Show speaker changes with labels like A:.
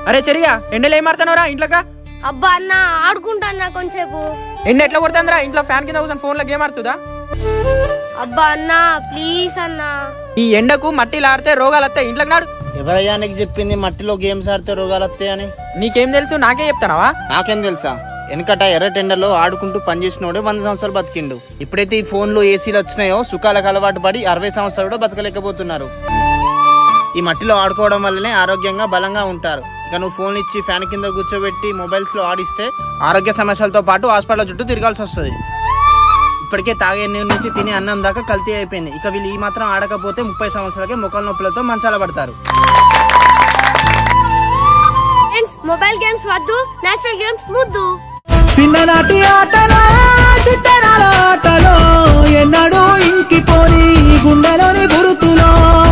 A: అరే చెరిగా ఎండలు ఏం ఆడుతున్నావురా ఇంట్లోగా
B: అబ్బా అన్న ఆడుకుంటాన్నా కొంచెంసేపు
A: ఎండ ఎట్లా కొడుతుందిరా ఇంట్లో ఫ్యాన్ కింద కూర్చొని ఫోన్లో గేమ్ ఆడుతుందా
B: అబ్బా అన్న ప్లీజ్ అన్న
A: ఈ ఎండకు మట్టిలు ఆడితే రోగాలు వస్తాయి ఇంట్లోకి నాడు
C: ఎవరయ్యా నీకు చెప్పింది మట్టిలో గేమ్స్ ఆడితే రోగాలు వస్తాయని
A: నీకేం తెలుసు నాకే చెప్తానావా
C: నాకేం తెలుసా వెనకట ఎర్ర టెండర్లో ఆడుకుంటూ పనిచేసినోడే వంద సంవత్సరాలు బతికిండు ఇప్పుడైతే ఈ ఫోన్లు ఏసీలు వచ్చినాయో సుఖాలకు అలవాటు పడి అరవై సంవత్సరాలు కూడా బతకలేకపోతున్నారు ఈ మట్టిలో ఆడుకోవడం వల్లనే ఆరోగ్యంగా బలంగా ఉంటారు ఇక నువ్వు ఫోన్ ఇచ్చి ఫ్యాన్ కింద కూర్చోబెట్టి మొబైల్స్ లో ఆడిస్తే ఆరోగ్య సమస్యలతో పాటు హాస్పిటల్ చుట్టూ తిరగాల్సి వస్తుంది ఇప్పటికే తాగే నీరు నుంచి తినే అన్నం దాకా కల్తీ అయిపోయింది ఇక వీళ్ళు ఈ మాత్రం ఆడకపోతే ముప్పై సంవత్సరాలకే ముఖాల నొప్పులతో మంచాల పడతారు
B: ఫ్రెండ్స్ మొబైల్ గేమ్స్ వద్దు నేచురల్ గేమ్స్ ముద్దు
D: చిన్ననాటి ఆటలో చిత్తరాల ఆటలో ఎన్నడూ ఇంకిపోని గుండెలోని గురుతులో